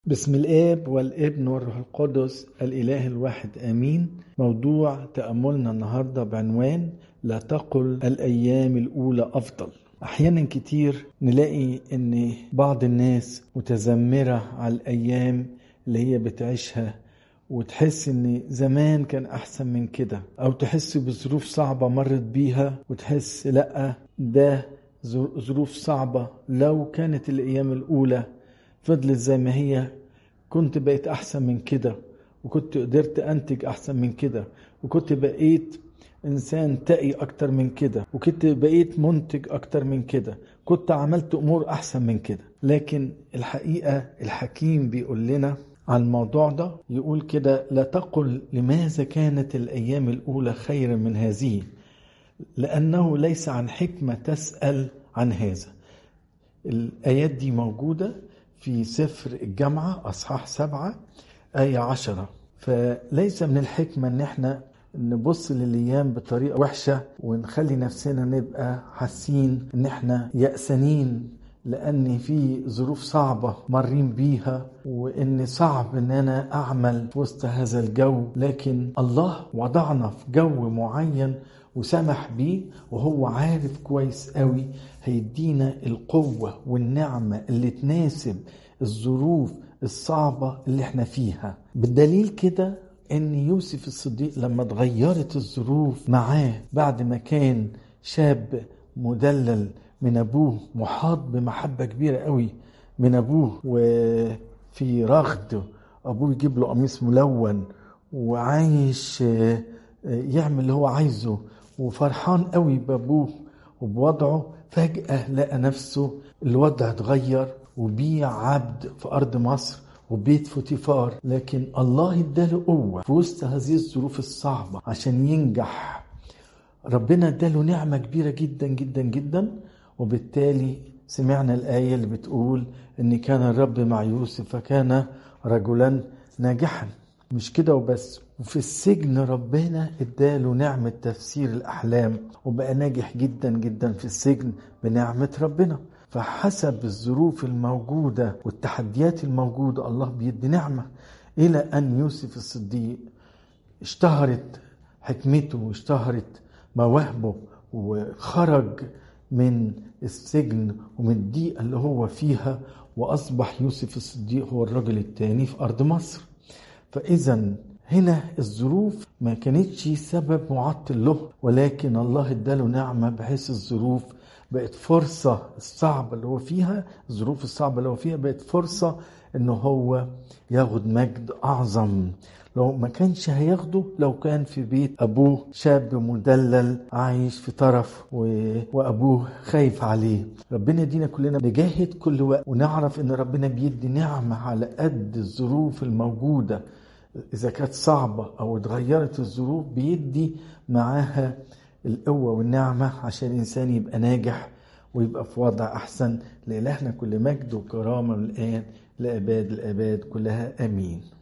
بسم الاب والابن والروح القدس الاله الواحد امين موضوع تاملنا النهارده بعنوان لا تقل الايام الاولى افضل احيانا كتير نلاقي ان بعض الناس متذمره على الايام اللي هي بتعيشها وتحس ان زمان كان احسن من كده او تحس بظروف صعبه مرت بيها وتحس لا ده ظروف صعبه لو كانت الايام الاولى فضلت زي ما هي كنت بقيت احسن من كده وكنت قدرت انتج احسن من كده وكنت بقيت انسان تقي اكتر من كده وكنت بقيت منتج اكتر من كده كنت عملت امور احسن من كده لكن الحقيقه الحكيم بيقول لنا عن الموضوع ده يقول كده لا تقل لماذا كانت الايام الاولى خيرا من هذه لانه ليس عن حكمه تسال عن هذا الايات دي موجوده في سفر الجامعة أصحاح سبعة آية عشرة فليس من الحكمة إن إحنا نبص للأيام بطريقة وحشة ونخلي نفسنا نبقى حاسين إن إحنا يأسانين لأن في ظروف صعبة مارين بيها وإن صعب إن أنا أعمل في وسط هذا الجو لكن الله وضعنا في جو معين وسمح بيه وهو عارف كويس قوي هيدينا القوة والنعمة اللي تناسب الظروف الصعبة اللي احنا فيها بالدليل كده ان يوسف الصديق لما اتغيرت الظروف معاه بعد ما كان شاب مدلل من ابوه محاط بمحبة كبيرة قوي من ابوه وفي رغد ابوه يجيب له قميص ملون وعايش يعمل اللي هو عايزه وفرحان قوي بابوه وبوضعه فجأة لقى نفسه الوضع اتغير وبيع عبد في أرض مصر وبيت فوتيفار لكن الله اداله قوة في وسط هذه الظروف الصعبة عشان ينجح ربنا اداله نعمة كبيرة جدا جدا جدا وبالتالي سمعنا الآية اللي بتقول إن كان الرب مع يوسف فكان رجلا ناجحا مش كده وبس وفي السجن ربنا اداله نعمة تفسير الأحلام وبقى ناجح جدا جدا في السجن بنعمة ربنا فحسب الظروف الموجودة والتحديات الموجودة الله بيدي نعمة إلى أن يوسف الصديق اشتهرت حكمته واشتهرت مواهبه وخرج من السجن ومن الضيقة اللي هو فيها وأصبح يوسف الصديق هو الرجل الثاني في أرض مصر فإذا هنا الظروف ما كانتش سبب معطل له ولكن الله اداله نعمة بحيث الظروف بقت فرصة الصعبة اللي هو فيها الظروف الصعبة اللي هو فيها بقت فرصة انه هو ياخد مجد اعظم لو ما كانش هياخده لو كان في بيت ابوه شاب مدلل عايش في طرف و... وابوه خايف عليه ربنا يدينا كلنا نجاهد كل وقت ونعرف ان ربنا بيدي نعمة على قد الظروف الموجودة اذا كانت صعبة او اتغيرت الظروف بيدي معاها القوة والنعمة عشان الإنسان يبقى ناجح ويبقى في وضع أحسن لإلهنا كل مجد وكرامة من الآن لأباد الآباد كلها آمين